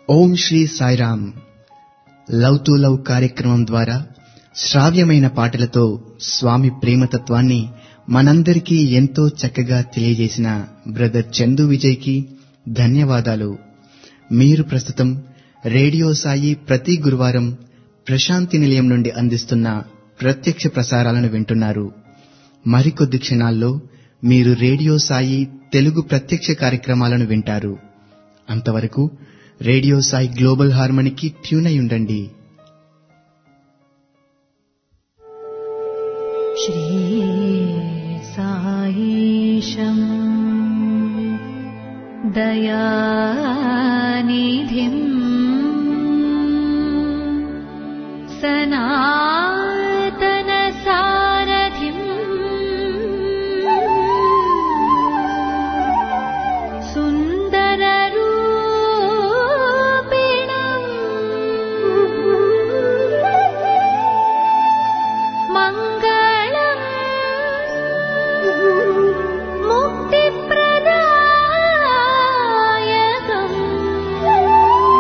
Om Shri Sairam love to love కార్యక్రమం ద్వారా శ్రావ్యమైన పాటలతో స్వామి ప్రేమతత్వాన్ని మనందరికీ ఎంతో చక్కగా తెలియజేసిన బ్రదర్ చందు విజయ్కి ధన్యవాదాలు మీరు ప్రస్తుతం రేడియో సాయి ప్రతి గురువారం ప్రశాంతి నిలయం నుండి అందిస్తున్న ప్రత్యక్ష ప్రసారాలను వింటున్నారు మరికొద్ది క్షణాల్లో మీరు రేడియో సాయి తెలుగు ప్రత్యక్ష కార్యక్రమాలను వింటారు అంతవరకు రేడియో సాయి గ్లోబల్ హార్మనీకి ట్యూన్ అయి ఉండండి श्रीसायीशम् दयानिधिम् सनातनसारथिम् सुन्दररूपिणम् मङ्गलम् मुक्तिप्रदायकम्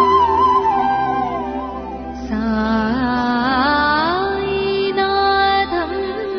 सायिनाथम्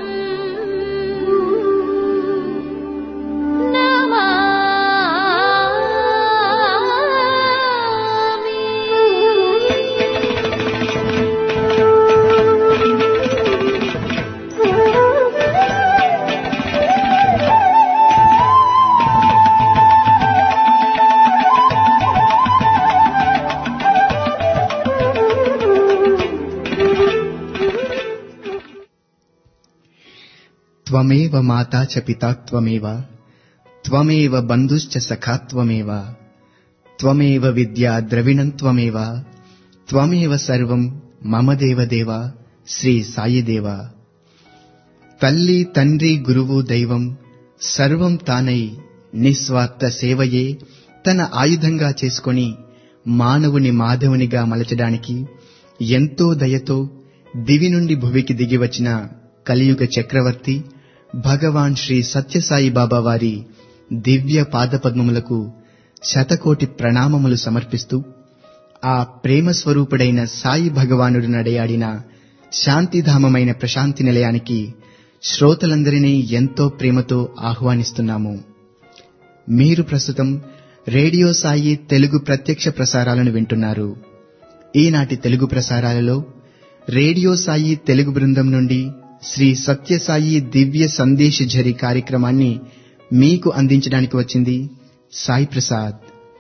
త్వమేవ మాతా చ పితా త్వమేవ త్వమేవ బంధుశ్చ సఖా త్వమేవ త్వమేవ విద్యా ద్రవిణం త్వమేవ త్వమేవ సర్వం మమ దేవదేవ శ్రీ సాయిదేవ తల్లి తండ్రి గురువు దైవం సర్వం తానై నిస్వార్థ సేవయే తన ఆయుధంగా చేసుకొని మానవుని మాధవునిగా మలచడానికి ఎంతో దయతో దివి నుండి భువికి దిగివచ్చిన కలియుగ చక్రవర్తి భగవాన్ శ్రీ సత్యసాయి బాబా వారి దివ్య పాదపద్మములకు శతకోటి ప్రణామములు సమర్పిస్తూ ఆ ప్రేమ స్వరూపుడైన సాయి భగవానుడు నడయాడిన శాంతిధామమైన ప్రశాంతి నిలయానికి శ్రోతలందరినీ ఎంతో ప్రేమతో ఆహ్వానిస్తున్నాము మీరు ప్రస్తుతం రేడియో సాయి తెలుగు ప్రత్యక్ష ప్రసారాలను వింటున్నారు ఈనాటి తెలుగు ప్రసారాలలో రేడియో సాయి తెలుగు బృందం నుండి శ్రీ సత్యసాయి దివ్య సందేశ్ ఝరి కార్యక్రమాన్ని మీకు అందించడానికి వచ్చింది సాయి ప్రసాద్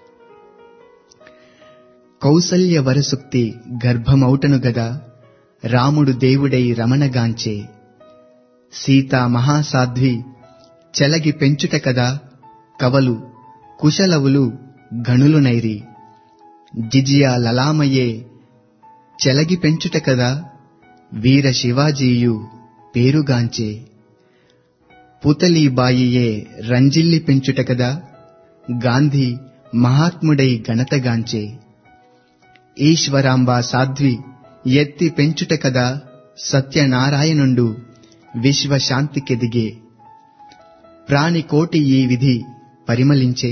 కౌసల్య వరసుక్తి గర్భమౌటను గదా రాముడు దేవుడై రమణగాంచే సీతా మహాసాధ్వి చెలగి పెంచుట కదా కవలు కుశలవులు గణులు నైరి జిజియా లలామయే చెలగి పెంచుట కదా వీర శివాజీయు పేరుగాంచే పుతలీబాయియే రంజిల్లి పెంచుట కదా గాంధీ మహాత్ముడై ఘనతగాంచే ఈశ్వరాంబ సాధ్వి ఎత్తి పెంచుట కదా సత్యనారాయణుండు విశ్వశాంతికెదిగే ప్రాణికోటి ఈ విధి పరిమళించే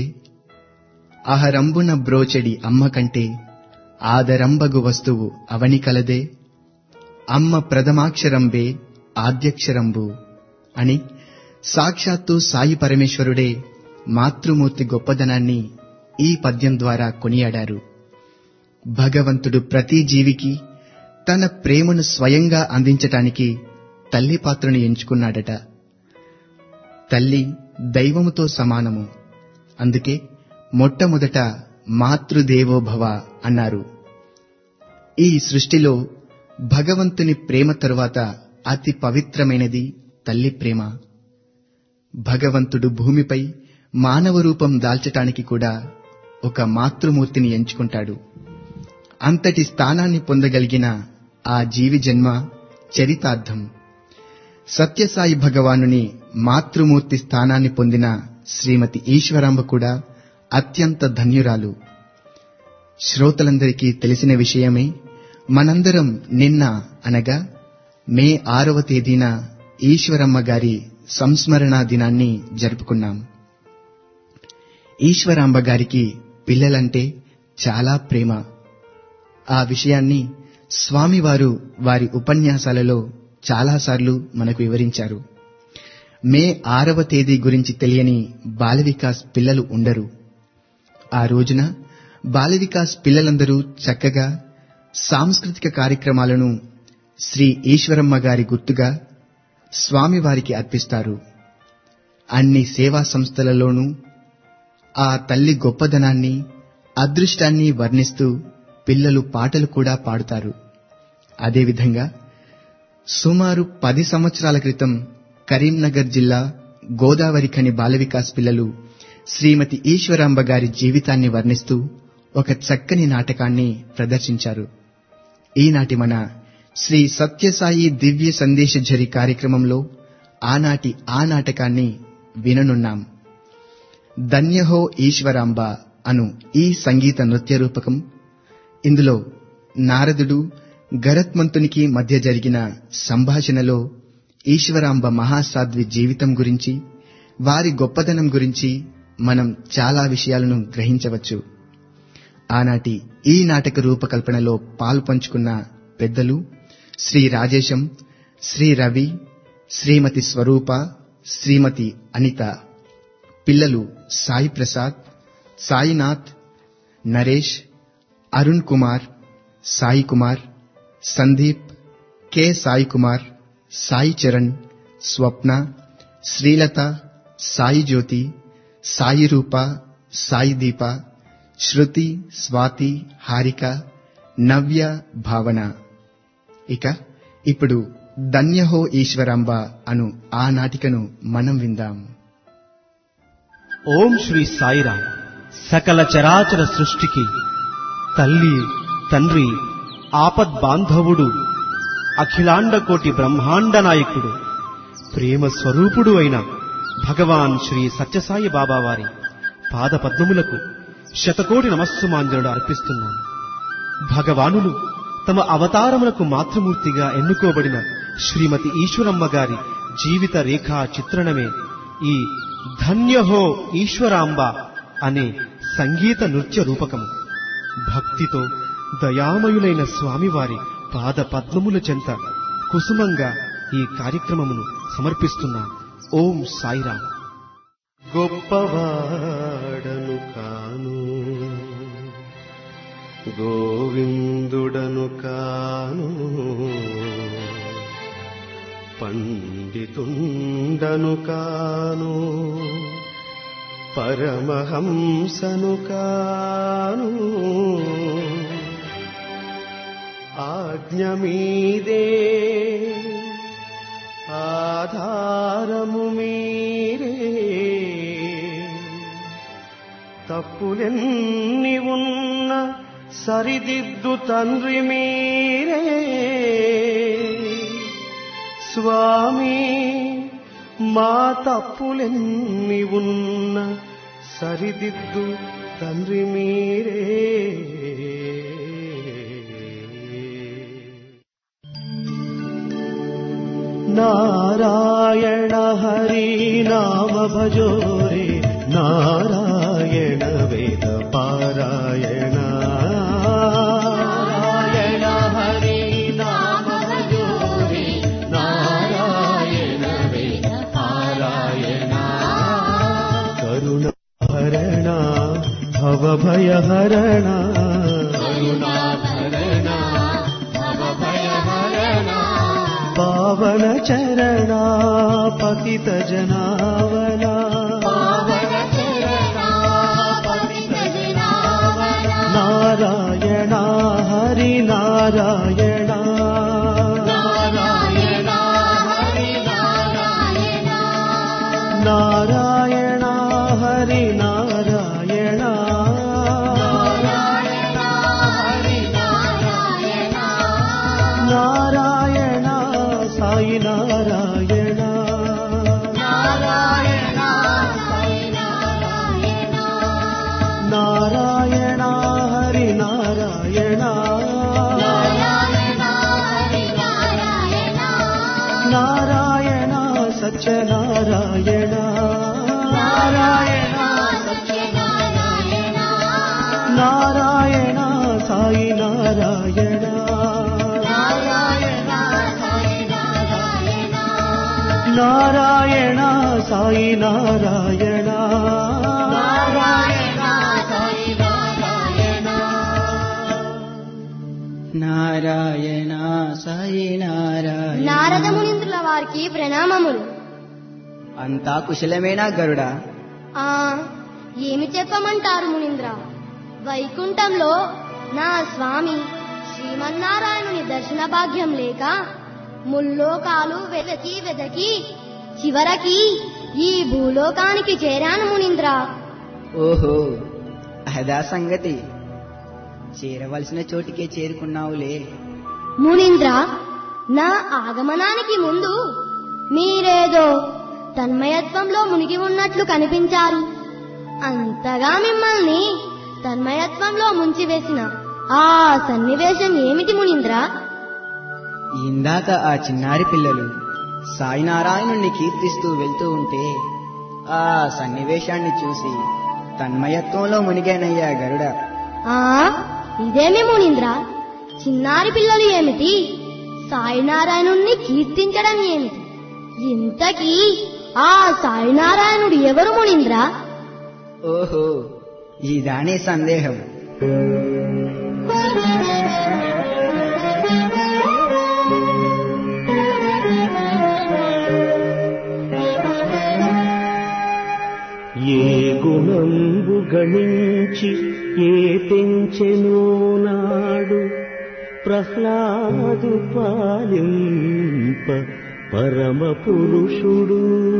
అహరంబున బ్రోచెడి అమ్మ కంటే ఆదరంబగు వస్తువు అవని కలదే అమ్మ ప్రథమాక్షరంబే ఆద్యక్షరంబు అని సాక్షాత్తు సాయి పరమేశ్వరుడే మాతృమూర్తి గొప్పదనాన్ని ఈ పద్యం ద్వారా కొనియాడారు భగవంతుడు ప్రతి జీవికి తన ప్రేమను స్వయంగా అందించటానికి తల్లి పాత్రను ఎంచుకున్నాడట తల్లి దైవముతో సమానము అందుకే మొట్టమొదట మాతృదేవోభవ అన్నారు ఈ సృష్టిలో భగవంతుని ప్రేమ తరువాత అతి పవిత్రమైనది తల్లి ప్రేమ భగవంతుడు భూమిపై మానవ రూపం దాల్చటానికి కూడా ఒక మాతృమూర్తిని ఎంచుకుంటాడు అంతటి స్థానాన్ని పొందగలిగిన ఆ జీవి జన్మ చరితార్థం సత్యసాయి భగవానుని మాతృమూర్తి స్థానాన్ని పొందిన శ్రీమతి ఈశ్వరాంబ కూడా అత్యంత ధన్యురాలు శ్రోతలందరికీ తెలిసిన విషయమే మనందరం నిన్న అనగా మే ఆరవ తేదీన ఈశ్వరమ్మ గారి సంస్మరణ దినాన్ని జరుపుకున్నాం ఈశ్వరాంబ గారికి పిల్లలంటే చాలా ప్రేమ ఆ విషయాన్ని స్వామివారు వారి ఉపన్యాసాలలో చాలాసార్లు మనకు వివరించారు మే ఆరవ తేదీ గురించి తెలియని బాల వికాస్ పిల్లలు ఉండరు ఆ రోజున బాల వికాస్ పిల్లలందరూ చక్కగా సాంస్కృతిక కార్యక్రమాలను శ్రీ ఈశ్వరమ్మ గారి గుర్తుగా స్వామివారికి అర్పిస్తారు అన్ని సేవా సంస్థలలోనూ ఆ తల్లి గొప్పదనాన్ని అదృష్టాన్ని వర్ణిస్తూ పిల్లలు పాటలు కూడా పాడుతారు అదేవిధంగా సుమారు పది సంవత్సరాల క్రితం కరీంనగర్ జిల్లా గోదావరి ఖని బాల వికాస్ పిల్లలు శ్రీమతి ఈశ్వరాంబ గారి జీవితాన్ని వర్ణిస్తూ ఒక చక్కని నాటకాన్ని ప్రదర్శించారు ఈనాటి మన శ్రీ సత్యసాయి దివ్య సందేశ ఝరి కార్యక్రమంలో ఆనాటి ఆ నాటకాన్ని విననున్నాం ధన్యహో ఈశ్వరాంబ అను ఈ సంగీత నృత్య రూపకం ఇందులో నారదుడు గరత్మంతునికి మధ్య జరిగిన సంభాషణలో ఈశ్వరాంబ మహాసాధ్వి జీవితం గురించి వారి గొప్పదనం గురించి మనం చాలా విషయాలను గ్రహించవచ్చు ఆనాటి ఈ నాటక రూపకల్పనలో పాల్పంచుకున్న పెద్దలు శ్రీ రాజేశం శ్రీ రవి శ్రీమతి స్వరూప శ్రీమతి అనిత పిల్లలు సాయి ప్రసాద్ సాయినాథ్ నరేష్ అరుణ్ కుమార్ సాయి కుమార్ సందీప్ కె సాయి కుమార్ సాయి చరణ్ స్వప్న శ్రీలత సాయి జ్యోతి సాయి రూప సాయి దీప శృతి స్వాతి హారిక నవ్య భావన ఇక ఇప్పుడు ధన్యహో ఈశ్వరాంబ అను ఆ నాటికను మనం విందాం ఓం శ్రీ సాయిరాం సకల చరాచర సృష్టికి తల్లి తండ్రి ఆపద్ బాంధవుడు అఖిలాండ కోటి బ్రహ్మాండ నాయకుడు ప్రేమ స్వరూపుడు అయిన భగవాన్ శ్రీ సత్యసాయి బాబా వారి పాద పద్మములకు శతకోటి నమస్సుమాంజనుడు అర్పిస్తున్నాను భగవానులు తమ అవతారములకు మాతృమూర్తిగా ఎన్నుకోబడిన శ్రీమతి ఈశ్వరమ్మ గారి జీవిత రేఖా చిత్రణమే ఈ ధన్యహో ఈశ్వరాంబ అనే సంగీత నృత్య రూపకము భక్తితో దయామయులైన స్వామివారి పాద పద్మముల చెంత కుసుమంగా ఈ కార్యక్రమమును సమర్పిస్తున్నా ఓం సాయిరాం గొప్పవాడను కాను గోవిందుడను కాను పండితుండను కాను పరమహంసను కాను ఆజ్ఞ మీదే ఆధారము మీరే తప్పులెన్ని ఉన్న సరిదిద్దు తండ్రి మీరే స్వామి మా తప్పులెన్ని ఉన్న సరిదిద్దు తండ్రి మీరే నారాయణ హరి నామ భజో రే నారాయణ వేద పారాయణ నారాయణ హరి నామ భజో రే నారాయణ వేద పారాయణ కరుణ హరణ భవ భయ హరణ కరుణా భరణ భవ భయ హరణ పావన చరణ పతిత జనావన పావన చరణ పతిత జనావన నారాయణ హరి నారాయణ నారాయణ హరి నారాయణ నారాయణ హరి నారాయణ నారాయణ హరి నారాయణ నారాయణ సాయి నారాయణ నారాయణ సాయి నారాయణ నారాయణ హరి నారాయణ నారాయణ సత్యనారాయణ నారాయణ నారాయణ సాయి నారాయణ నారాయణ నారాయణ సాయి నారాయణ నారాయణ సాయి నారాయణ నారద మునీంద్రుల వారికి ప్రణామములు అంతా కుశలమేనా గరుడా ఆ ఏమి చెప్పమంటారు మునీంద్ర వైకుంఠంలో నా స్వామి శ్రీమన్నారాయణుని దర్శన భాగ్యం లేక ముల్లోకాలు వెదకి వెదకి చివరికి ఈ భూలోకానికి చేరాను మునీంద్ర ఓహో అదా సంగతి చేరవలసిన చోటికే చేరుకున్నావులే మునీంద్ర నా ఆగమనానికి ముందు మీరేదో తన్మయత్వంలో మునిగి ఉన్నట్లు కనిపించారు అంతగా మిమ్మల్ని తన్మయత్వంలో ముంచివేసిన ఆ సన్నివేశం ఏమిటి మునీంద్ర ఇందాక ఆ చిన్నారి పిల్లలు సాయినారాయణుణ్ణి కీర్తిస్తూ వెళ్తూ ఉంటే ఆ సన్నివేశాన్ని చూసి తన్మయత్వంలో మునిగానయ్యా గరుడ ఆ ఇదేమి మునీంద్ర చిన్నారి పిల్లలు ఏమిటి సాయినారాయణుణ్ణి కీర్తించడం ఏమిటి ఇంతకీ ఆ సాయినారాయణుడు ఎవరు మునీంద్ర ఓహో ఇదానే సందేహం ఏ గుణంబు గణించి ఏ పెంచెనో నాడు ప్రహ్లాదు పాలింప పరమ పురుషుడు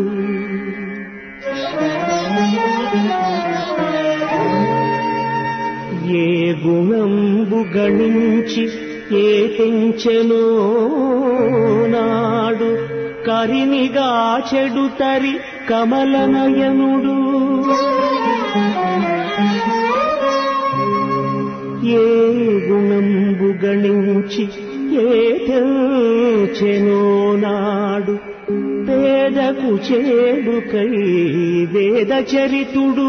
ఏ గుణంబు గణించి ఏ పెంచెనో నాడు కరినిగా చెడు తరి కమలనయనుడు ఏ గుణంబు గణించి ఏ తెల్చెనో నాడు పేదకు చేడుకై వేద చరితుడు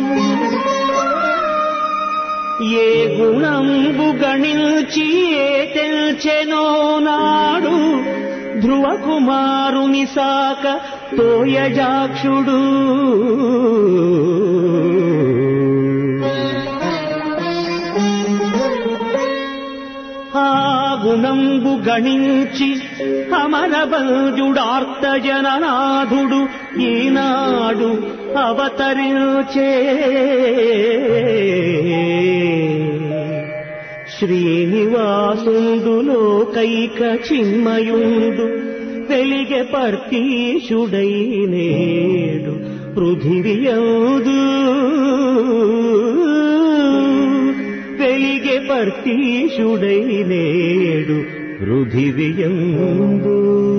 ఏ గుణంబు గణించి ఏ తెల్చెనో నాడు ధ్రువ కుమారుని సాక తోయజాక్షుడు ఆ గుణంబు గణించి అమర బంజుడార్త జననాథుడు ఈనాడు అవతరించే శ్రీనివాసుండులో కైక చిన్మయుండు వెలిగె పర్తీషుడై నేడు పృథివియందు వెలిగె పర్తీషుడై నేడు పృథివియందు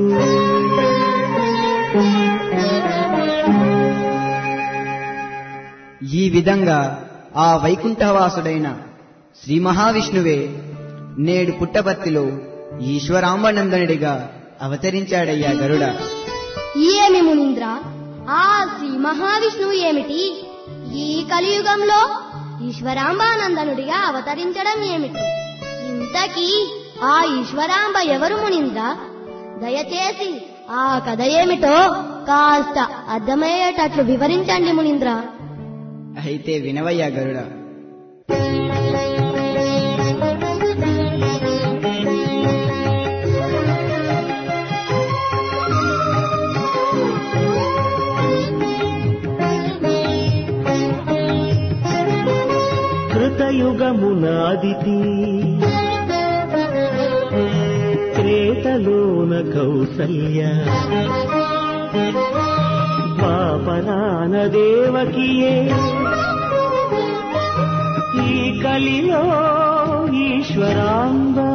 ఈ విధంగా ఆ వైకుంఠవాసుడైన శ్రీ మహావిష్ణువే నేడు పుట్టపర్తిలో ఈశ్వరాంబనందనుడిగా అవతరించాడయ్యా గరుడ ఏమి మునీంద్ర ఆ శ్రీ మహావిష్ణువు ఏమిటి ఈ కలియుగంలో ఈశ్వరాంబానందనుడిగా అవతరించడం ఏమిటి ఇంతకీ ఆ ఈశ్వరాంబ ఎవరు మునీంద్ర దయచేసి ఆ కథ ఏమిటో కాస్త అర్థమయ్యేటట్లు వివరించండి మునీంద్ర అయితే వినవయ్యా గరుడ కృతయుగమునాదితి త్రేతలోన కౌసల్య పాపరాన దేవకియే ఈ కలిలో ఈశ్వరాంబ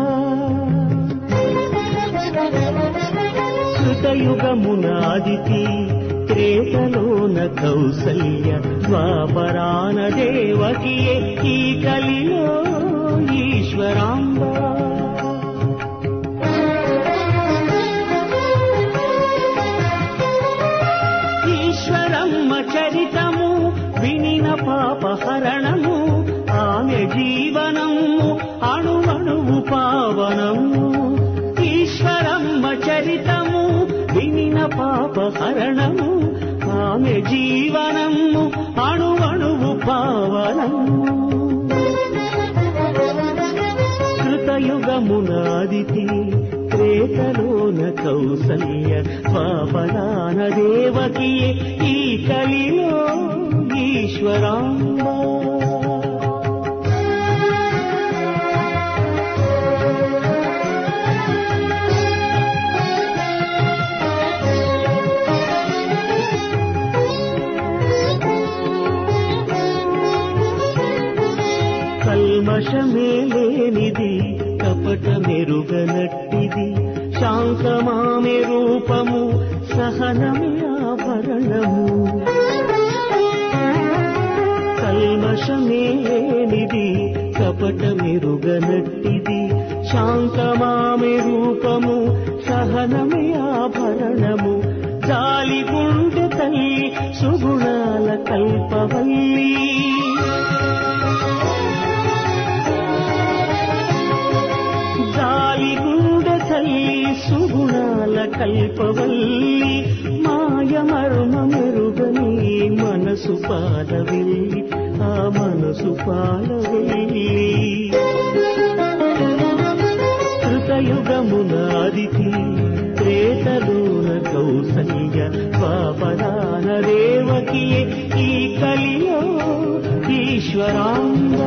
కృతయుగమునాదితి త్రేతలోన కౌసల్య ద్వాపరాన దేవకియే ఈ కలిలో ఈశ్వరాంబ ఈశ్వరమ్మ చరితము వినిన పాపహరణము ఆమె జీవనము అణువ పాపహరణము ఆమె జీవనము అణువణువు పావనము కృతయుగమునాదితి త్రేతలోన కౌసల్య పాపదాన దేవకి ఈ కలిలో ఈశ్వరాంబ కల్మషమే లేనిది కపట మెరుగనట్టిది శాంతమామె రూపము సహనమే ఆభరణము కల్మషమే లేనిది కపట మెరుగనట్టిది శాంతమామె రూపము సహనమే ఆభరణము జాలి గుండె తల్లి సుగుణాల కల్పవల్లి జాలి గుండె తల్లి సుగుణాల కల్పవల్లి మాయ మర్మ మెరుగని మనసు పాలవెల్లి ఆ మనసు పాలవెల్లి కృతయుగమునాదితి త్రేతలోన కౌసల్య పాపదాన దేవకి ఈ కలిలో ఈశ్వరాంగా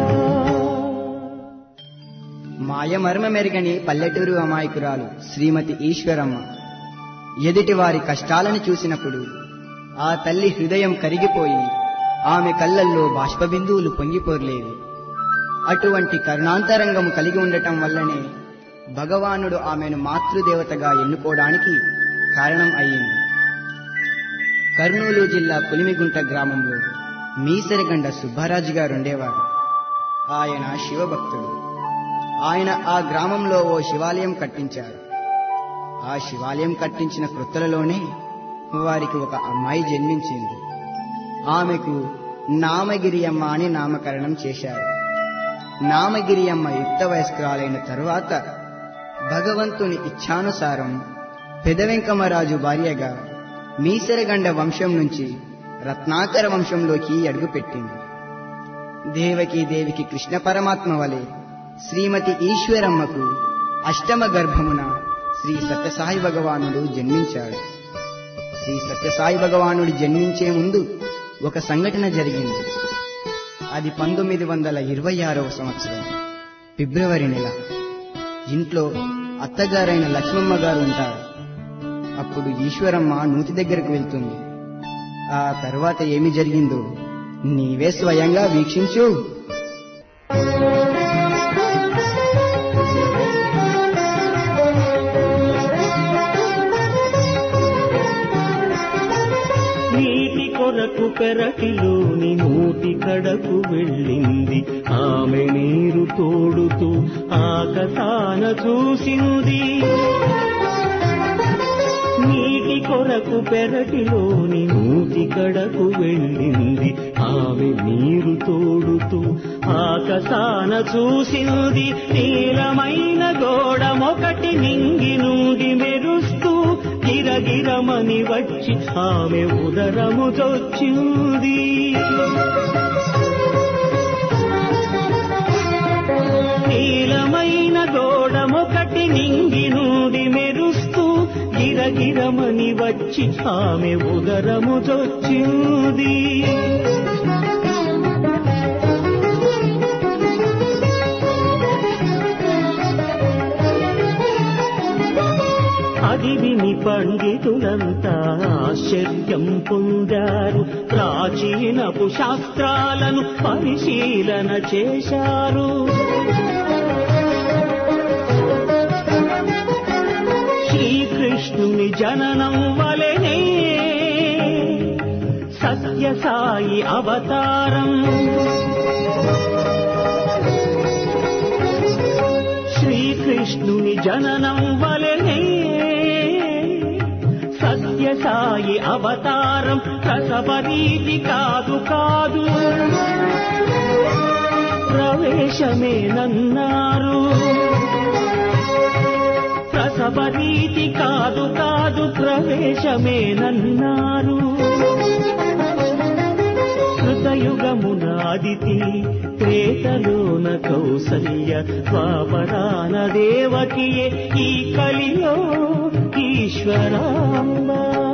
మాయమర్మ మెరుగని పల్లెటూరు అమాయకురాలు శ్రీమతి ఈశ్వరమ్మ ఎదుటి వారి కష్టాలను చూసినప్పుడు ఆ తల్లి హృదయం కరిగిపోయి ఆమె కళ్ళల్లో బాష్పబిందువులు పొంగిపోర్లేవి అటువంటి కరుణాంతరంగము కలిగి ఉండటం వల్లనే భగవానుడు ఆమెను మాతృదేవతగా ఎన్నుకోవడానికి కారణం అయ్యింది కర్నూలు జిల్లా పులిమిగుంట గ్రామంలో మీసరిగండ సుబ్బారాజు గారు ఉండేవారు ఆయన శివభక్తుడు ఆయన ఆ గ్రామంలో ఓ శివాలయం కట్టించారు ఆ శివాలయం కట్టించిన కృత్తలలోనే వారికి ఒక అమ్మాయి జన్మించింది ఆమెకు నామగిరియమ్మ అని నామకరణం చేశారు నామగిరియమ్మ యుక్త వయస్కురాలైన తరువాత భగవంతుని ఇచ్ఛానుసారం పెదవెంకమరాజు భార్యగా మీసరగండ వంశం నుంచి రత్నాకర వంశంలోకి అడుగుపెట్టింది దేవకీ దేవికి కృష్ణ పరమాత్మ వలె శ్రీమతి ఈశ్వరమ్మకు అష్టమ గర్భమున శ్రీ సత్యసాయి భగవానుడు జన్మించాడు శ్రీ సత్యసాయి భగవానుడు జన్మించే ముందు ఒక సంఘటన జరిగింది అది పంతొమ్మిది వందల ఇరవై ఆరవ సంవత్సరం ఫిబ్రవరి నెల ఇంట్లో అత్తగారైన లక్ష్మమ్మ గారు ఉంటారు అప్పుడు ఈశ్వరమ్మ నూతి దగ్గరకు వెళ్తుంది ఆ తర్వాత ఏమి జరిగిందో నీవే స్వయంగా వీక్షించు నీటి కొరకు పెరటిలోని నూటి కడకు వెళ్ళింది ఆమె నీరు తోడుతూ ఆకసాన చూసింది నీటి కొరకు పెరటిలోని నూటి కడకు వెళ్ళింది ఆమె నీరు తోడుతూ ఆకసాన చూసింది నీలమైన గోడమొకటి నింగి నుండి మెరుస్తూ గిరగిరమని వచ్చి ఆమె ఉదరము చొచ్చింది నీలమైన గోడమొకటి నింగి నుండి మెరుస్తూ గిరగిరమని వచ్చి ఆమె ఉదరము చొచ్చింది అది విని పండితులంతా ఆశ్చర్యం పొందారు ప్రాచీనపు శాస్త్రాలను పరిశీలన చేశారు శ్రీకృష్ణుని జననం వలెనే సత్యసాయి అవతారం శ్రీకృష్ణుని జననం వలెనే సత్యసాయి అవతారం ప్రసవరీతి కాదు కాదు ప్రవేశమేనన్నారు ప్రసవ ప్రసవరీతి కాదు కాదు ప్రవేశమేనన్నారు కృతయుగమునాదితి త్రేతలోన కౌసల్య ద్వాపరాన దేవకియే ఈ కలిలో ఈశ్వరాంబ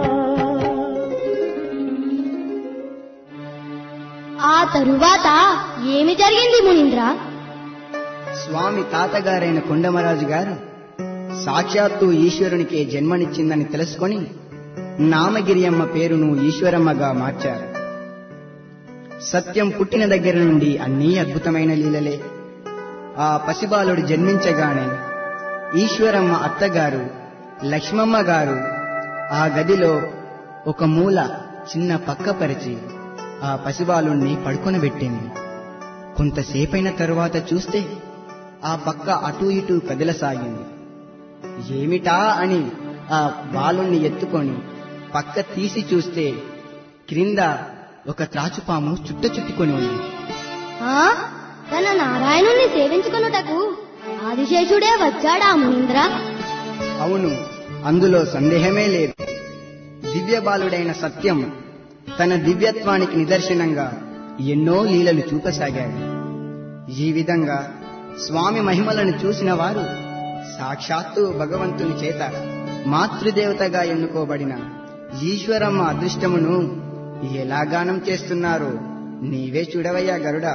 ఆ తరువాత ఏమి జరిగింది మునీంద్ర స్వామి తాతగారైన కొండమరాజు గారు సాక్షాత్తు ఈశ్వరునికే జన్మనిచ్చిందని తెలుసుకొని నామగిరియమ్మ పేరును ఈశ్వరమ్మగా మార్చారు సత్యం పుట్టిన దగ్గర నుండి అన్నీ అద్భుతమైన లీలలే ఆ పసిబాలుడు జన్మించగానే ఈశ్వరమ్మ అత్తగారు లక్ష్మమ్మ గారు ఆ గదిలో ఒక మూల చిన్న పక్కపరిచి ఆ పసిబాలుణ్ణి పడుకొనబెట్టింది కొంతసేపైన తరువాత చూస్తే ఆ పక్క అటూ ఇటూ కదలసాగింది ఏమిటా అని ఆ బాలుణ్ణి ఎత్తుకొని పక్క తీసి చూస్తే క్రింద ఒక త్రాచుపాము చుట్ట చుట్టుకొని ఉంది ఆ తన నారాయణుణ్ణి సేవించుకొనుటకు ఆదిశేషుడే వచ్చాడా మునీంద్ర అవును అందులో సందేహమే లేదు దివ్య బాలుడైన సత్యం తన దివ్యత్వానికి నిదర్శనంగా ఎన్నో లీలలు చూపసాగాడు ఈ విధంగా స్వామి మహిమలను చూసిన వారు సాక్షాత్తు భగవంతుని చేత మాతృదేవతగా ఎన్నుకోబడిన ఈశ్వరమ్మ అదృష్టమును ఎలా గానం చేస్తున్నారో నీవే చూడవయ్యా గరుడా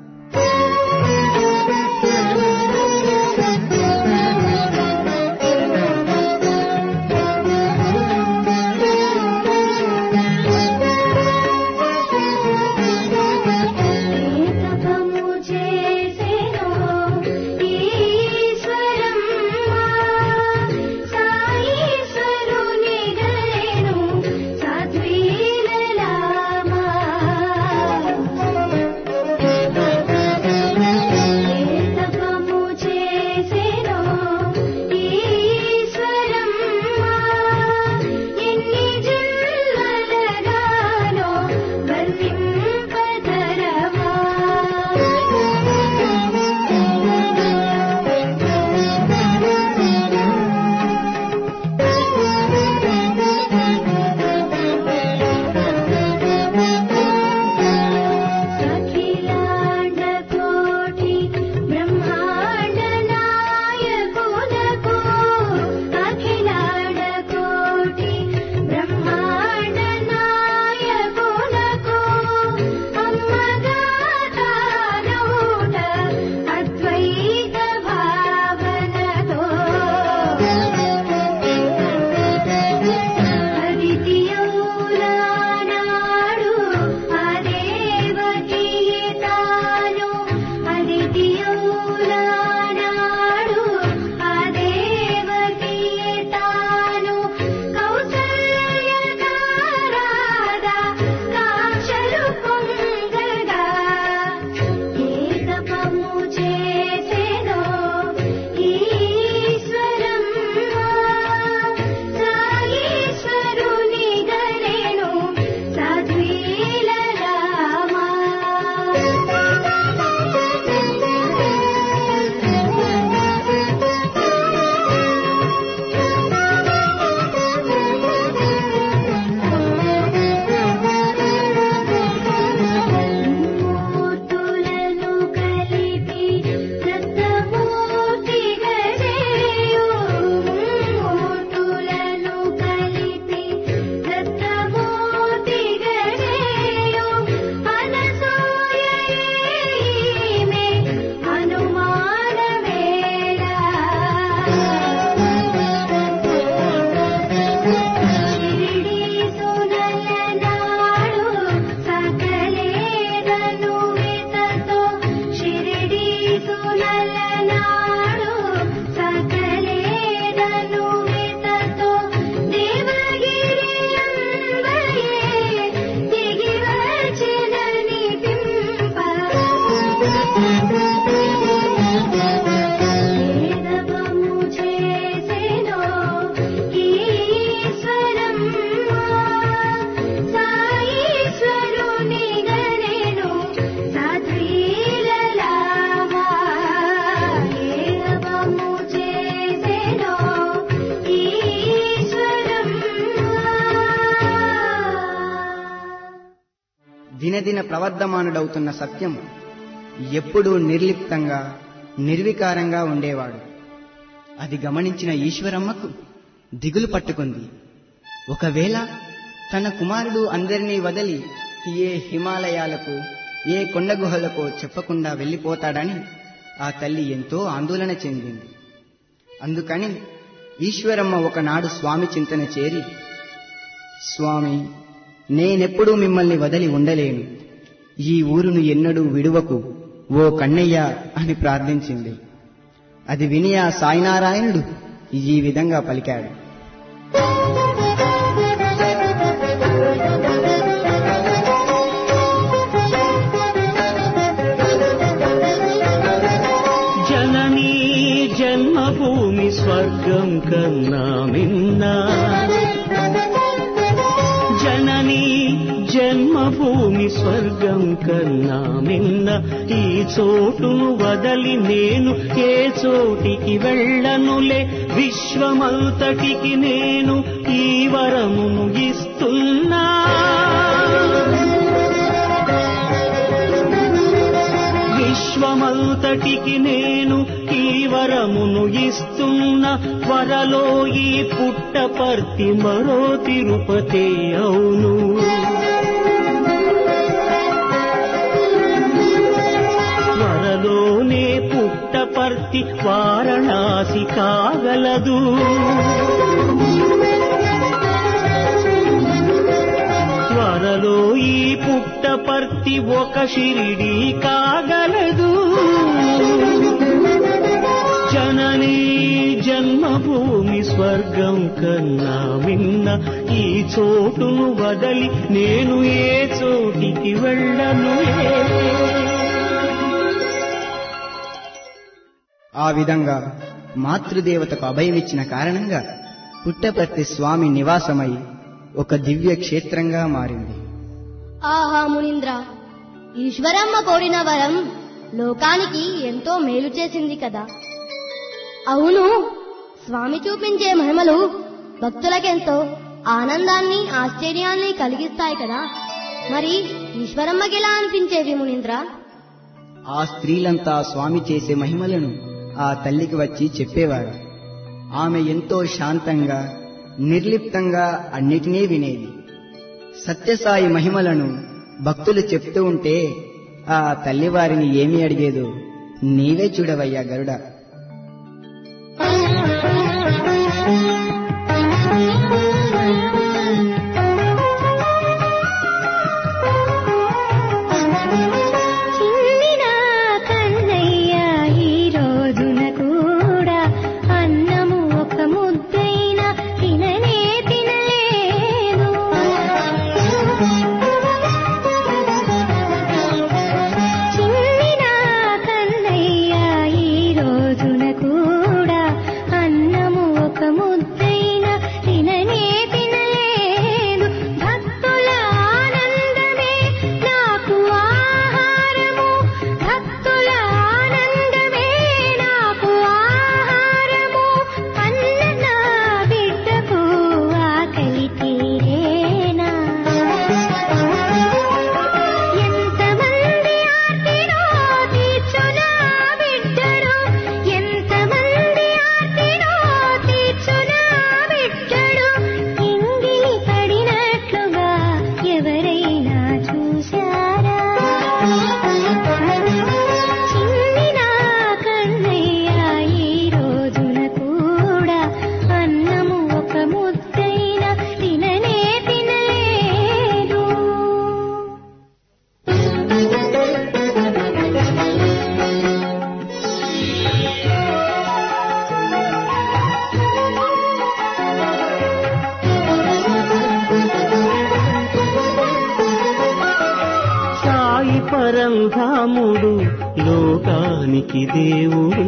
ఏకము చేసెను ఈశ్వరమ్మ సాయీశ్వరుని గలెను సద్వీలలామా దినదిన ప్రవర్ధమానుడవుతున్న సత్యం ఎప్పుడూ నిర్లిప్తంగా నిర్వికారంగా ఉండేవాడు అది గమనించిన ఈశ్వరమ్మకు దిగులు పట్టుకుంది ఒకవేళ తన కుమారుడు అందరినీ వదిలి ఏ హిమాలయాలకు ఏ కొండ గుహలకో చెప్పకుండా వెళ్ళిపోతాడని ఆ తల్లి ఎంతో ఆందోళన చెందింది అందుకని ఈశ్వరమ్మ ఒకనాడు స్వామి చింతన చేరి స్వామి నేనెప్పుడూ మిమ్మల్ని వదిలి ఉండలేను ఈ ఊరును ఎన్నడూ విడువకు ఓ కన్నయ్య అని ప్రార్థించింది అది విని ఆ సాయినారాయణుడు ఈ విధంగా పలికాడు జననీ జన్మభూమి స్వర్గం కన్నా మిన్నా జననీ జన్మభూమి స్వర్గం కన్నా మిన్న ఈ చోటును వదలి నేను ఏ చోటికి వెళ్ళనులే విశ్వమంతటికి నేను ఈ వరమును ఇస్తున్నా విశ్వమంతటికి నేను ఈ వరమును ఇస్తున్న త్వరలో ఈ పుట్టపర్తి మరో తిరుపతి అవును త్వరలోనే పుట్టపర్తి వారణాసి కాగలదు త్వరలో ఈ పుట్టపర్తి ఒక షిరిడి కాగలదు జననీ జన్మభూమి స్వర్గం కన్నా విన్న ఈ చోటును వదలి నేను ఏ చోటికి వెళ్ళను ఆ విధంగా మాతృదేవతకు అభయమిచ్చిన కారణంగా పుట్టపర్తి స్వామి నివాసమై ఒక దివ్య క్షేత్రంగా మారింది ఆహా మునీంద్ర ఈశ్వరమ్మ కోరిన వరం లోకానికి ఎంతో మేలు చేసింది కదా అవును స్వామి చూపించే మహిమలు భక్తులకెంతో ఆనందాన్ని ఆశ్చర్యాన్ని కలిగిస్తాయి కదా మరి ఈశ్వరమ్మకి ఎలా అనిపించేవి మునీంద్ర ఆ స్త్రీలంతా స్వామి చేసే మహిమలను ఆ తల్లికి వచ్చి చెప్పేవారు ఆమె ఎంతో శాంతంగా నిర్లిప్తంగా అన్నిటినీ వినేది సత్యసాయి మహిమలను భక్తులు చెప్తూ ఉంటే ఆ తల్లి వారిని ఏమి అడిగేదో నీవే చూడవయ్యా గరుడ చిన్నిన కన్నయ్య ఈ రోజున కూడా అన్నము ఒక ముద్దైన తిననే తినలేదు చిన్నిన కన్నయ్య ఈ రోజున కూడా అన్నము ఒక ముద్దైన తిననే తినలేదు భక్తుల ఆనందమే నాకు ఆహారము భక్తుల ఆనందమే నాకు ఆహారము అన్న నా బిడ్డకు ఆకలి తీరేనా ఎంతమంది ఆర్తినో తీర్చునా బిడ్డడు ఎంతమంది ఆర్తినో తీర్చునా బిడ్డడు ఇంగిలి పడినట్లుగా ఎవరైనా చూశారా చిన్నిన కన్నయ్య ఈ రోజున కూడా అన్నము ఒక ముద్దైన తిననే తినలేదు సాయి పరంధాముడు లోకానికి దేవుడు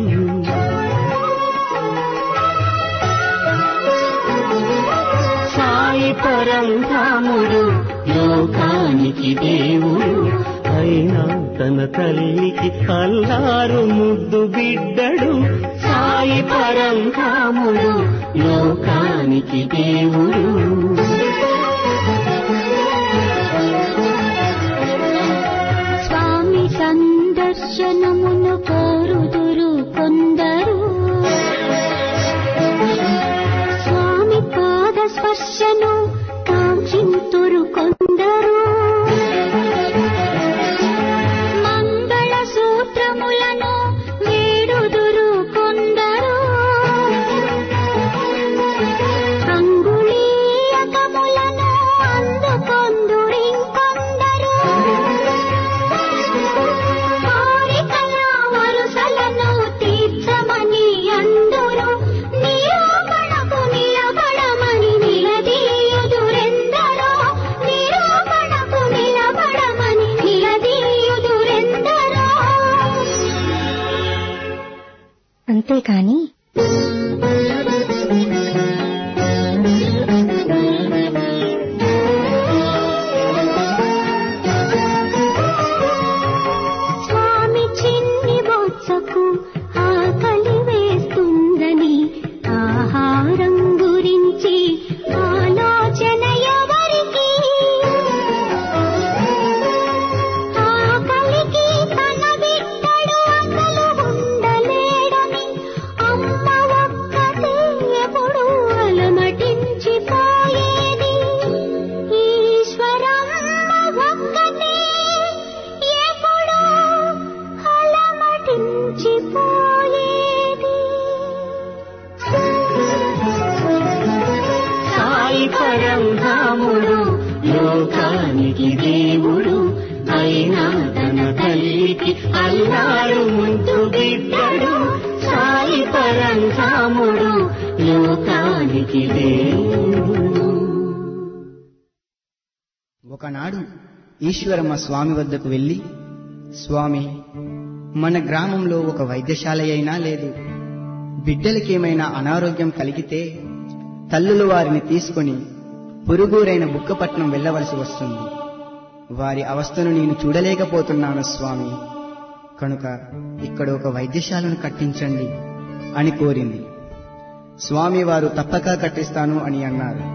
సాయి పరంధాముడు లోకానికి దేవుడు అయినా తన తల్లికి అల్లారు ముద్దు బిడ్డడు సాయి పరంధాముడు లోకానికి దేవుడు కోరుదురు కొందరు స్వామి పాద స్పర్శను కాంక్షింతురు కొందరు మంగళ సూత్రములను వేడుదురు కొందరు అంగుళీయకములను అందుకొందురింకొందరు కోరికల వరుసలను తీర్చమని అందురు నిరూపణకు నిలబడమని నిలదీయుదురెందరో నిరూపణకు నిలబడమని నిలదీయుదురెందరో అంతేకాని స్వామి చిన్ని బొత్సకు ఆకలి వేస్తుందని ఆహారం గురించి ఆలోచన ఎవరికి ఆకలికి తన బిడ్డడు అసలు ఉండలేడని అమ్మ ఒక్కతే ఎప్పుడు అలమటించిపోయేది ఈశ్వరమ్మ ఒక్కతే ఎప్పుడు అలమటించిపోయేది సాయి పరంధాముడు లోకానికి దేవుడు అయినా తన తల్లికి అల్లారు ముందు బిడ్డడు సాయి పరంధాముడు లోకానికి దేవుడు ఒకనాడు ఈశ్వరమ్మ స్వామి వద్దకు వెళ్ళి స్వామి మన గ్రామంలో ఒక వైద్యశాల అయినా లేదు బిడ్డలకేమైనా అనారోగ్యం కలిగితే తల్లులు వారిని తీసుకొని పొరుగురైన బుక్కపట్నం వెళ్ళవలసి వస్తుంది వారి అవస్థను నేను చూడలేకపోతున్నాను స్వామి కనుక ఇక్కడ ఒక వైద్యశాలను కట్టించండి అని కోరింది స్వామి వారు తప్పక కట్టిస్తాను అని అన్నారు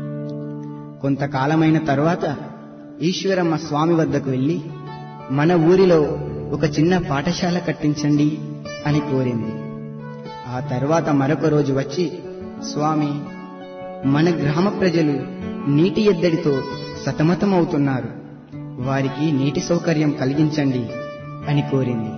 కొంతకాలమైన తరువాత ఈశ్వరమ్మ స్వామి వద్దకు వెళ్ళి మన ఊరిలో ఒక చిన్న పాఠశాల కట్టించండి అని కోరింది ఆ తర్వాత మరొక రోజు వచ్చి స్వామి మన గ్రామ ప్రజలు నీటి ఎద్దడితో సతమతమవుతున్నారు వారికి నీటి సౌకర్యం కలిగించండి అని కోరింది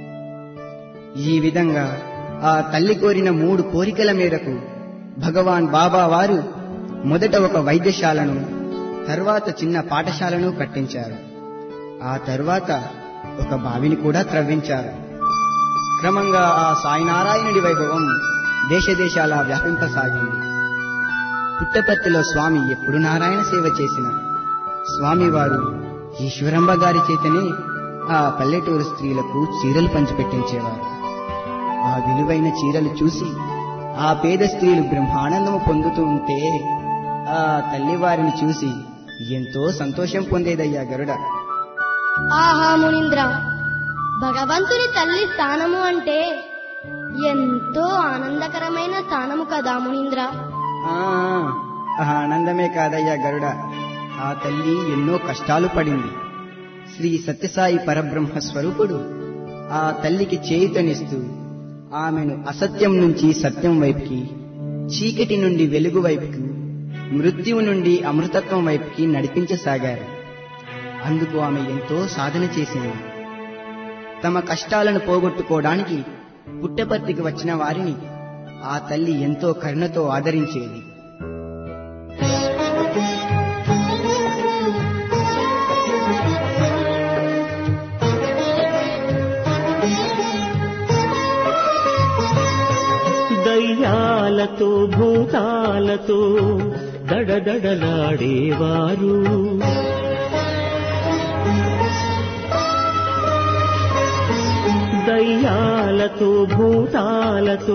ఈ విధంగా ఆ తల్లి కోరిన మూడు కోరికల మేరకు భగవాన్ బాబా వారు మొదట ఒక వైద్యశాలను తర్వాత చిన్న పాఠశాలను కట్టించారు ఆ తరువాత ఒక బావిని కూడా త్రవ్వించారు క్రమంగా ఆ సాయినారాయణుడి వైభవం దేశదేశాలా వ్యాపింపసాగింది పుట్టపర్తిలో స్వామి ఎప్పుడు నారాయణ సేవ చేసిన స్వామివారు ఈశ్వరంబ గారి చేతనే ఆ పల్లెటూరు స్త్రీలకు చీరలు పంచిపెట్టించేవారు ఆ విలువైన చీరలు చూసి ఆ పేద స్త్రీలు బ్రహ్మానందము పొందుతూ ఉంటే ఆ తల్లి వారిని చూసి ఎంతో సంతోషం పొందేదయ్యా గరుడ ఆహా మునీంద్ర భగవంతుని తల్లి స్థానము అంటే ఎంతో ఆనందకరమైన స్థానము కదా మునీంద్ర ఆ ఆ ఆనందమే కాదయ్యా గరుడ ఆ తల్లి ఎన్నో కష్టాలు పడింది శ్రీ సత్యసాయి పరబ్రహ్మ స్వరూపుడు ఆ తల్లికి చేయుతనిస్తూ ఆమెను అసత్యం నుంచి సత్యం వైపుకి చీకటి నుండి వెలుగు వైపుకి మృత్యువు నుండి అమృతత్వం వైపుకి నడిపించసాగారు అందుకు ఆమె ఎంతో సాధన చేసింది తమ కష్టాలను పోగొట్టుకోవడానికి పుట్టపర్తికి వచ్చిన వారిని ఆ తల్లి ఎంతో కరుణతో ఆదరించేది దయ్యాలతో భూతాలతో దడదడలాడేవారు దయ్యాలతో భూతాలతో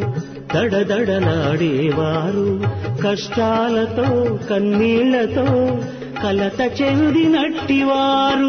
దడదడలాడేవారు కష్టాలతో కన్నీళ్లతో కలత చెందినట్టివారు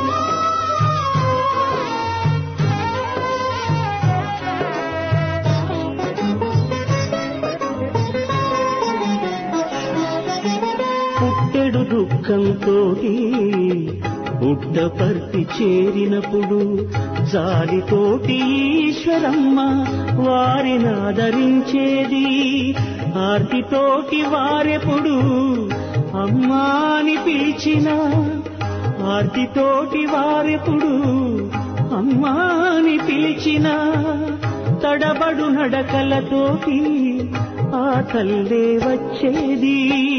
పుట్టెడు దుఃఖంతో బుడ్డపర్తి చేరినప్పుడు జాలితోటి ఈశ్వరమ్మ వారిని ఆదరించేది ఆర్తితోటి వారెప్పుడు అమ్మా అని పిలిచిన ఆర్తితోటి వారెప్పుడు అమ్మా అని పిలిచిన తడబడు నడకలతోటి ఆ తల్లే వచ్చేది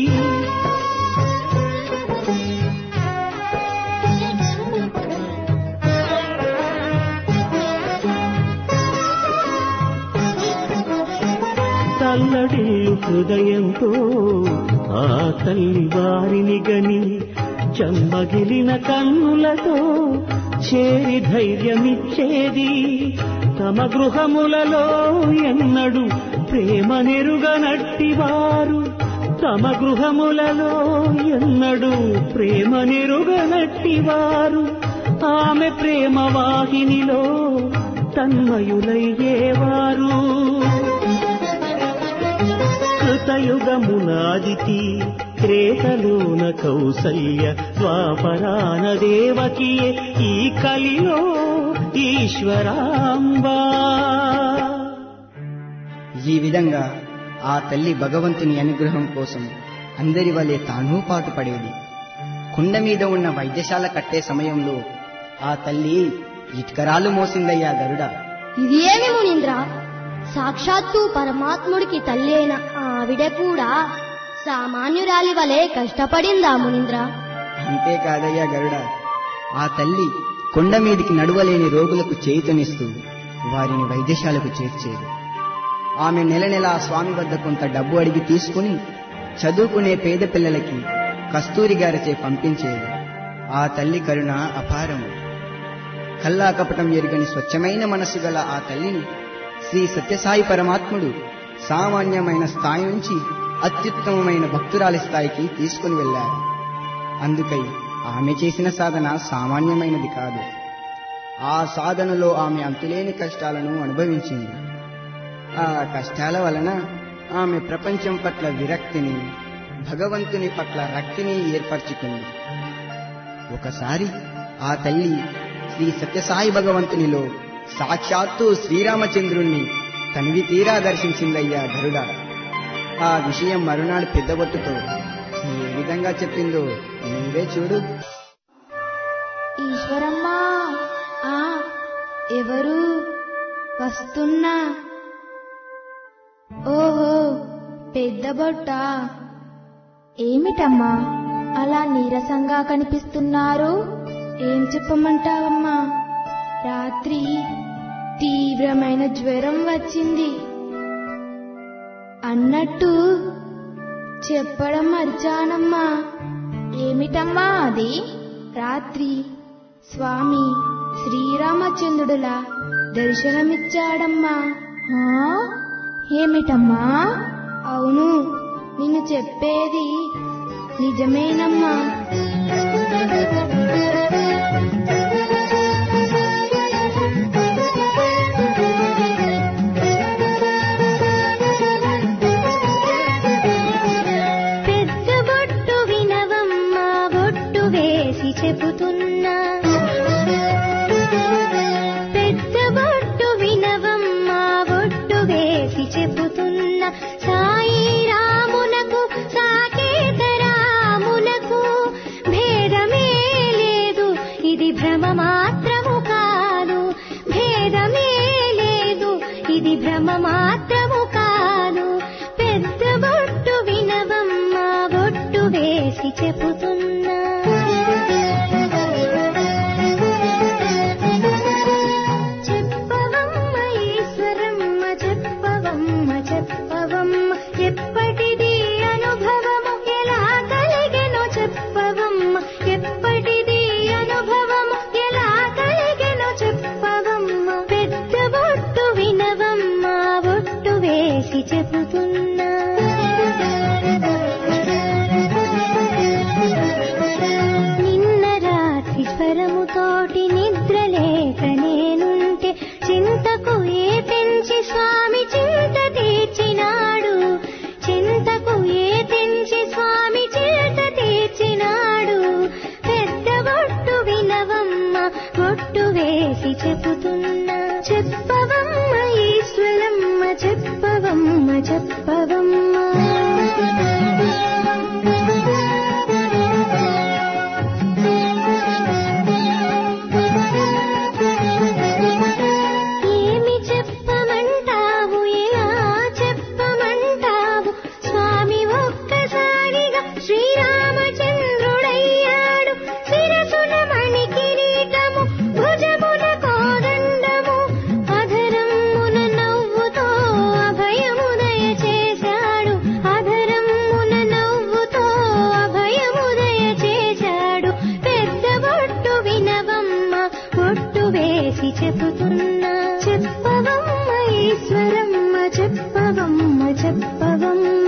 తల్లడిల్లు హృదయంతో ఆ తల్లి వారిని గని చెమ్మగిలిన కన్నులతో చేరి ధైర్యమిచ్చేది తమ గృహములలో ఎన్నడు ప్రేమ నెరుగనట్టివారు తమ గృహములలో ఎన్నడు ప్రేమ నెరుగనట్టివారు ఆమె ప్రేమ వాహినిలో తన్మయులయ్యేవారు కృతయుగమునాదితి త్రేతలోన కౌసల్య ద్వాపరాన దేవకియే ఈ కలిలో ఈశ్వరాంబా ఈ విధంగా ఆ తల్లి భగవంతుని అనుగ్రహం కోసం అందరి వలె తానూ పాటుపడేది కుండ మీద ఉన్న వైద్యశాల కట్టే సమయంలో ఆ తల్లి ఇటుకరాలు మోసిందయ్యా గరుడ ఇది ఏమి మునీంద్ర సాక్షాత్తు పరమాత్ముడికి తల్లి అయిన ఆవిడ కూడా సామాన్యురాలి వలె కష్టపడిందా మునీంద్ర అంతేకాదయ్యా గరుడ ఆ తల్లి కొండ మీదికి నడువలేని రోగులకు చేయుతనిస్తూ వారిని వైద్యశాలకు చేర్చేది ఆమె నెల నెల ఆ స్వామి వద్ద కొంత డబ్బు అడిగి తీసుకుని చదువుకునే పేద పిల్లలకి కస్తూరి గారిచే పంపించేది ఆ తల్లి కరుణ అపారము కల్లా కపటం ఎరుగని స్వచ్ఛమైన మనసు గల ఆ తల్లిని శ్రీ సత్యసాయి పరమాత్ముడు సామాన్యమైన స్థాయి నుంచి అత్యుత్తమమైన భక్తురాలి స్థాయికి తీసుకుని వెళ్ళారు అందుకై ఆమె చేసిన సాధన సామాన్యమైనది కాదు ఆ సాధనలో ఆమె అంతులేని కష్టాలను అనుభవించింది ఆ కష్టాల వలన ఆమె ప్రపంచం పట్ల విరక్తిని భగవంతుని పట్ల రక్తిని ఏర్పరచుకుంది ఒకసారి ఆ తల్లి శ్రీ సత్యసాయి భగవంతునిలో సాక్షాత్తు శ్రీరామచంద్రుణ్ణి తనివి తీరా దర్శించిందయ్యా గరుడ ఆ విషయం మరునాడు పెద్దబొట్టుతో ఏ విధంగా చెప్పిందో నువ్వే చూడు ఈశ్వరమ్మా ఆ ఎవరు వస్తున్నా ఓహో పెద్ద బొట్ట ఏమిటమ్మా అలా నీరసంగా కనిపిస్తున్నారు ఏం చెప్పమంటావమ్మా రాత్రి తీవ్రమైన జ్వరం వచ్చింది అన్నట్టు చెప్పడం మర్చానమ్మా ఏమిటమ్మా అది రాత్రి స్వామి శ్రీరామచంద్రుడులా దర్శనమిచ్చాడమ్మా ఆ? ఏమిటమ్మా అవును నిన్ను చెప్పేది నిజమేనమ్మా పెద్ద బొట్టు వినవమ్మా బొట్టు వేసి చెబుతున్నా పెద్ద బొట్టు వినవమ్మా బొట్టు వేసి చెబుతున్నా సాయి రామునకు సాకేత రామునకు భేదమే లేదు ఇది భ్రమ మాత్రము కాదు భేదమే లేదు ఇది భ్రమ మాత్రము కాదు పెద్ద బొట్టు వినవమ్మా బొట్టు వేసి చెబుతున్నా చెప్పవమ్మ ఈశ్వరమ్మ చెప్పవమ్మ చెప్పవమ్మ ఎప్పటిది అనుభవము ఎలా కలిగెనో చెప్పవమ్మ ఎప్పటిది అనుభవము ఎలా కలిగెనో చెప్పవమ్మ పెద్ద బొట్టు వినవమ్మ బొట్టు వేసి చెబుతున్నా చెప్పవమ్మా ఏమి చెప్పమంటావు ఎలా చెప్పమంటావు స్వామి ఒక్కసారిగా శ్రీరామచంద్రుడయ్యాడు శిరసున మణి కిరీటము భుజమున కోదండము అధరమున నవ్వుతో అభయముదయ చేశాడు అధరమున నవ్వుతో అభయముదయ చేశాడు పెద్ద బొట్టు వినవమ్మ బొట్టు వేసి చెబుతున్నా చెప్పవమ్మ ఈశ్వరమ్మ చెప్పవమ్మ చెప్పవమ్మ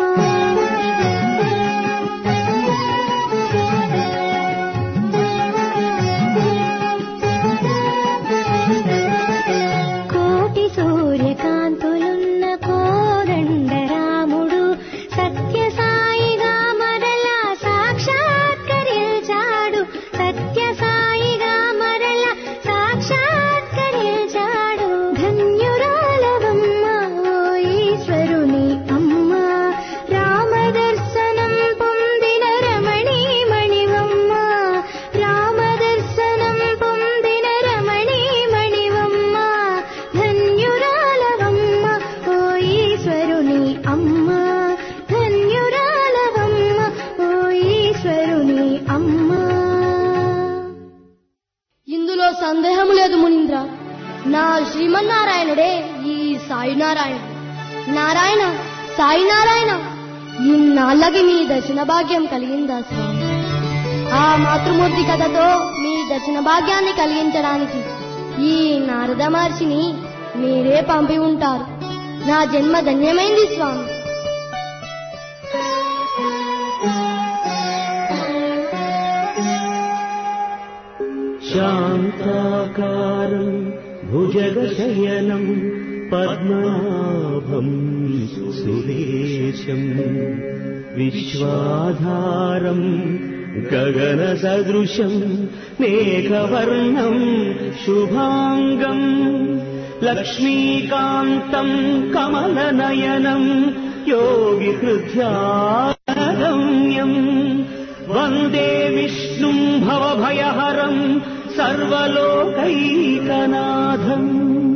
కోటి సూర్యకాంతులున్న కోదండ రాముడు సత్య సాయిగా మరలా సాక్షాత్కరించాడు సత్య సాయిగా మరలా సాక్షాత్కరించాడు ధన్యురాలవమ్మ ఓ ఈశ్వరుని అమ్మ రామదర్శనం పొందిన రమణీ మణివమ్మ రామదర్శనం పొందిన రమణీ మణివమ్మ ధన్యురాలవమ్మ ఓ ఈశ్వరుని అమ్మ ధన్యురాలవమ్మ ఓ ఈశ్వరుని అమ్మ ఇందులో సందేహం లేదు మునీంద్ర నా శ్రీమన్నారాయణుడే ఈ సాయినారాయణ నారాయణ సాయినారాయణ ఇన్నాళ్ళకి మీ దర్శన భాగ్యం కలిగిందా స్వామి ఆ మాతృమూర్తి కథతో మీ దర్శన భాగ్యాన్ని కలిగించడానికి ఈ నారద మహర్షిని మీరే పంపి ఉంటారు నా జన్మ ధన్యమైంది స్వామి శాంతాకారం భుజగశయనం పద్మనాభం సురేశం విశ్వాధారం గగన సదృశం మేఘవర్ణం శుభాంగం లక్ష్మీకాంతం కమలనయనం యోగి హృద్యాగమ్యం వందే విష్ణుం భవభయహరం సర్వలోకైకనాథం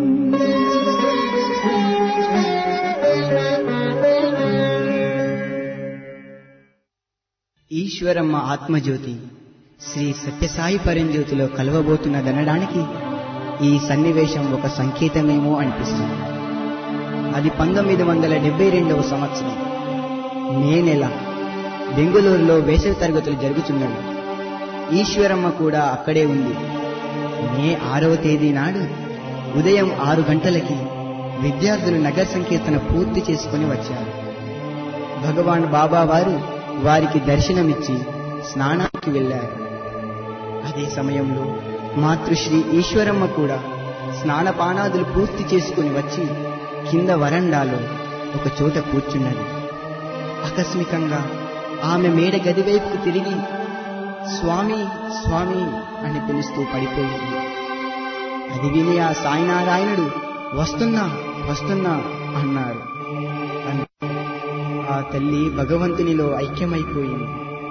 ఈశ్వరమ్మ ఆత్మజ్యోతి శ్రీ సత్యసాయి పరంజ్యోతిలో కలవబోతున్నదనడానికి ఈ సన్నివేశం ఒక సంకేతమేమో అనిపిస్తుంది అది పంతొమ్మిది వందల డెబ్బై రెండవ సంవత్సరం మే నెల బెంగుళూరులో వేసవి తరగతులు జరుగుతున్నవి ఈశ్వరమ్మ కూడా అక్కడే ఉంది మే ఆరవ తేదీ నాడు ఉదయం ఆరు గంటలకి విద్యార్థులు నగర సంకీర్తన పూర్తి చేసుకుని వచ్చారు భగవాన్ బాబా వారు వారికి దర్శనమిచ్చి స్నానానికి వెళ్ళారు అదే సమయంలో మాతృశ్రీ ఈశ్వరమ్మ కూడా స్నానపానాదులు పూర్తి చేసుకుని వచ్చి కింద వరండాలో ఒక చోట కూర్చున్నది ఆకస్మికంగా ఆమె మేడ గది వైపుకు తిరిగి స్వామి స్వామి అని పిలుస్తూ పడిపోయింది అది విని ఆ సాయినారాయణుడు వస్తున్నా వస్తున్నా అన్నారు అంతే ఆ తల్లి భగవంతునిలో ఐక్యమైపోయింది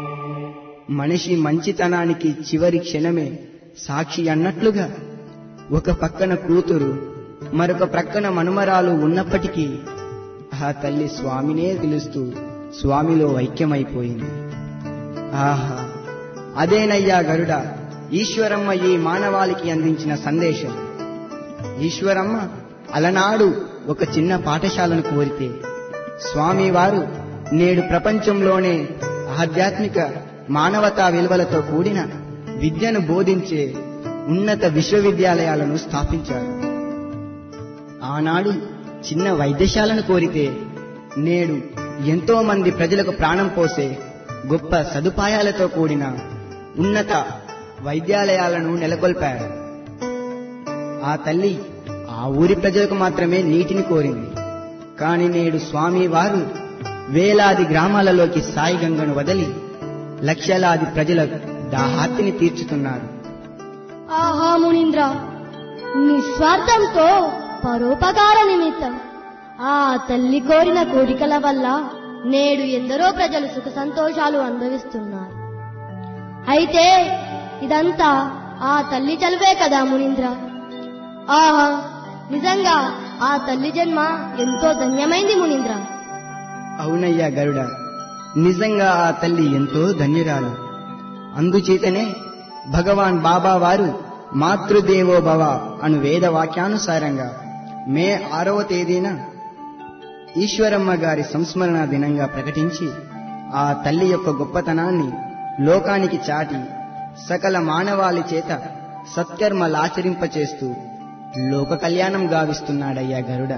మనిషి మంచితనానికి చివరి క్షణమే సాక్షి అన్నట్లుగా ఒక పక్కన కూతురు మరొక ప్రక్కన మనుమరాలు ఉన్నప్పటికీ ఆ తల్లి స్వామినే పిలుస్తూ స్వామిలో ఐక్యమైపోయింది ఆహా అదేనయ్యా గరుడ ఈశ్వరమ్మ ఈ మానవాళికి అందించిన సందేశం ఈశ్వరమ్మ అలనాడు ఒక చిన్న పాఠశాలను కోరితే స్వామివారు నేడు ప్రపంచంలోనే ఆధ్యాత్మిక మానవతా విలువలతో కూడిన విద్యను బోధించే ఉన్నత విశ్వవిద్యాలయాలను స్థాపించారు ఆనాడు చిన్న వైద్యశాలను కోరితే నేడు ఎంతో మంది ప్రజలకు ప్రాణం పోసే గొప్ప సదుపాయాలతో కూడిన ఉన్నత వైద్యాలయాలను నెలకొల్పారు ఆ తల్లి ఆ ఊరి ప్రజలకు మాత్రమే నీటిని కోరింది కాని నేడు స్వామి వారు వేలాది గ్రామాలలోకి సాయి గంగను వదిలి లక్షలాది ప్రజల దాహార్తిని తీర్చుతున్నారు ఆహా మునీంద్ర నిస్వార్థంతో పరోపకార నిమిత్తం ఆ తల్లి కోరిన కోరికల వల్ల నేడు ఎందరో ప్రజలు సుఖ సంతోషాలు అనుభవిస్తున్నారు అయితే ఇదంతా ఆ తల్లి చలువే కదా మునీంద్ర ఆహా నిజంగా ఆ తల్లి జన్మ ఎంతో ధన్యమైంది మునీంద్ర అవునయ్యా గరుడ నిజంగా ఆ తల్లి ఎంతో ధన్యురాలు అందుచేతనే భగవాన్ బాబా వారు మాతృదేవో భవ అను వేద వాక్యానుసారంగా మే ఆరవ తేదీన ఈశ్వరమ్మ గారి సంస్మరణ దినంగా ప్రకటించి ఆ తల్లి యొక్క గొప్పతనాన్ని లోకానికి చాటి సకల మానవాళి చేత సత్కర్మలాచరింపచేస్తూ లోక కళ్యాణం గావిస్తున్నాడయ్యా గరుడ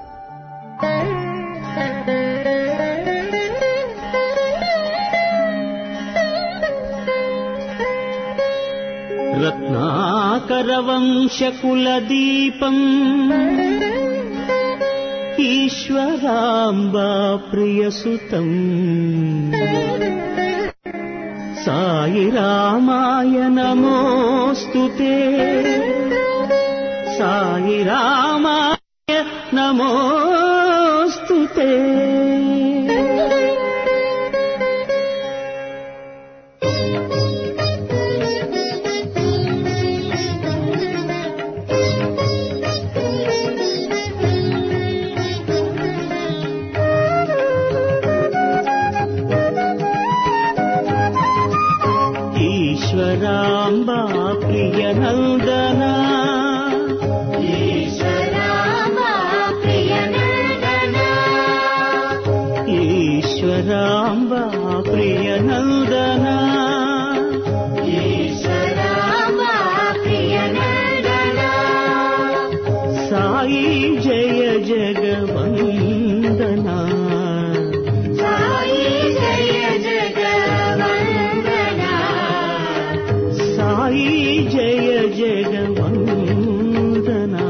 रत्नाकरवंशकुलदीपम् ईश्वराम्बा प्रियसुतम् साई रामाय नमोऽस्तु ते साई रामाय नमोऽस्तु ते ईश्वराम्बा प्रियनन्दना ईश्वराम्बा प्रियनन्दना साई जय जगवन्दना साई जय जगवन्दना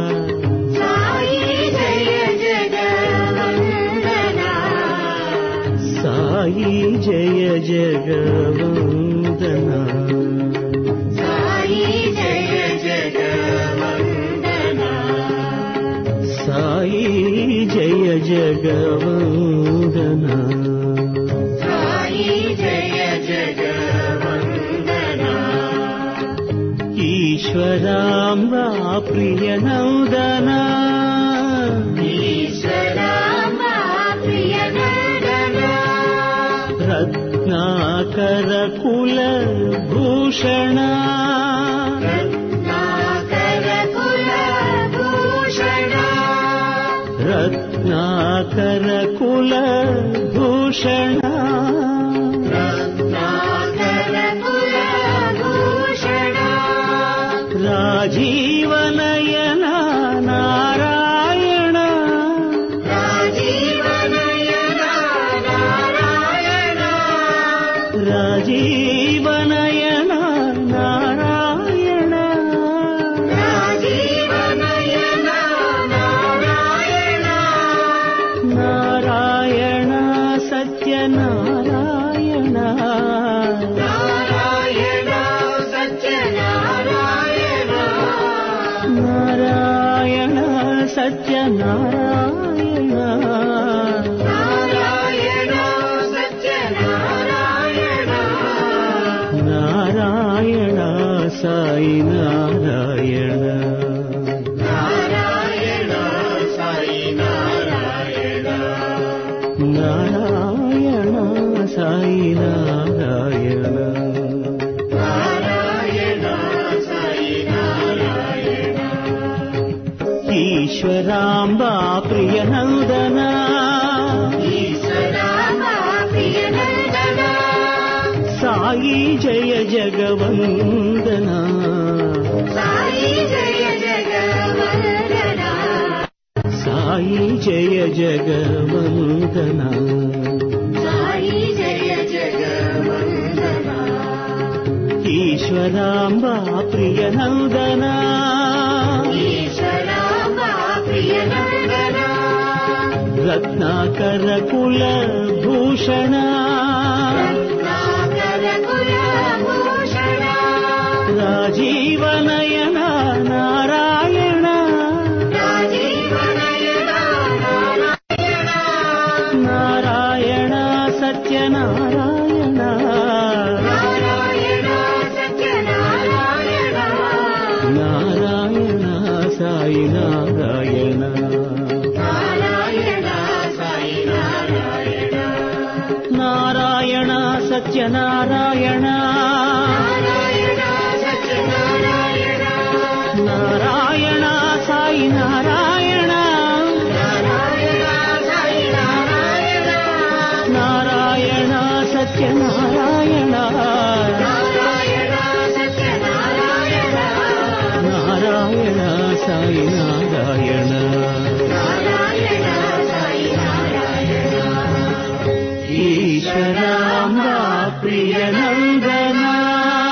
साई जय जगवन्दना साई जय जगवन्दना ईश्वराम्बा प्रियनन्दना रत्नाकरकुलभूषणा रत्नाकरकुलभूषणा राजीवनयना नारायण राजीवनयना नारायण नारायण सत्यनारायण नारायण सत्यनारायण नारायण साई नारायण नारायण साई नारायण ईश्वराम्बा प्रियनन्दना साई जय जगवन्दना साई जय जगवन्दना ईश्वराम्बा प्रियनन्दना रत्नाकरकुलभूषणा राजीवनयना नारायण సత్యనారాయణ నారాయణ సాయి నారాయణ నారాయణ సత్యనారాయణ నారాయణ సాయి నారాయణ ఈశ్వరాంబ ప్రియనందనా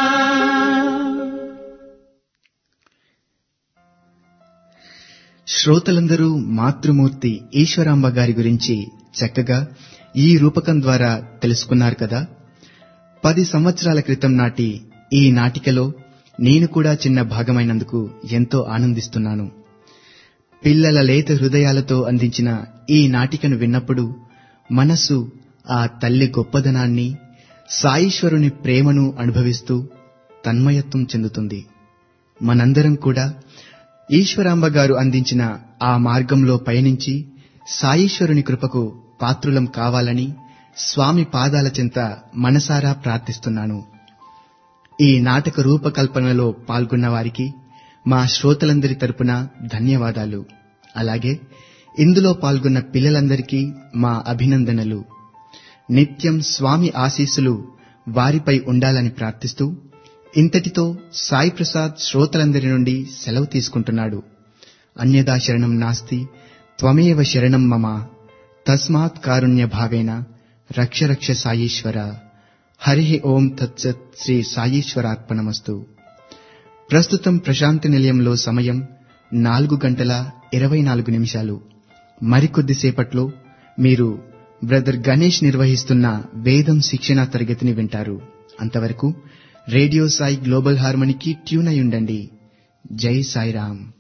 శ్రోతలందరూ మాతృమూర్తి ఈశ్వరాంబ గారి గురించి చక్కగా ఈ రూపకం ద్వారా తెలుసుకున్నారు కదా పది సంవత్సరాల క్రితం నాటి ఈ నాటికలో నేను కూడా చిన్న భాగమైనందుకు ఎంతో ఆనందిస్తున్నాను పిల్లల లేత హృదయాలతో అందించిన ఈ నాటికను విన్నప్పుడు మనస్సు ఆ తల్లి గొప్పదనాన్ని సాయీశ్వరుని ప్రేమను అనుభవిస్తూ తన్మయత్వం చెందుతుంది మనందరం కూడా ఈశ్వరాంబ గారు అందించిన ఆ మార్గంలో పయనించి సాయీశ్వరుని కృపకు పాత్రులం కావాలని స్వామి పాదాల చెంత మనసారా ప్రార్థిస్తున్నాను ఈ నాటక రూపకల్పనలో పాల్గొన్న వారికి మా శ్రోతలందరి తరపున ధన్యవాదాలు అలాగే ఇందులో పాల్గొన్న పిల్లలందరికీ మా అభినందనలు నిత్యం స్వామి ఆశీస్సులు వారిపై ఉండాలని ప్రార్థిస్తూ ఇంతటితో సాయి ప్రసాద్ శ్రోతలందరి నుండి సెలవు తీసుకుంటున్నాడు అన్యదా శరణం నాస్తి త్వమేవ శరణం మమ తస్మాత్ కారుణ్య భావేన రక్ష రక్ష సాయీశ్వర హరి ఓం తత్సత్ శ్రీ సాయీశ్వరార్పణమస్తు ప్రస్తుతం ప్రశాంతి నిలయంలో సమయం నాలుగు గంటల ఇరవై నాలుగు నిమిషాలు మరికొద్దిసేపట్లో మీరు బ్రదర్ గణేష్ నిర్వహిస్తున్న వేదం శిక్షణ తరగతిని వింటారు అంతవరకు రేడియో సాయి గ్లోబల్ హార్మనీకి ట్యూన్ అయి ఉండండి జై సాయిరామ్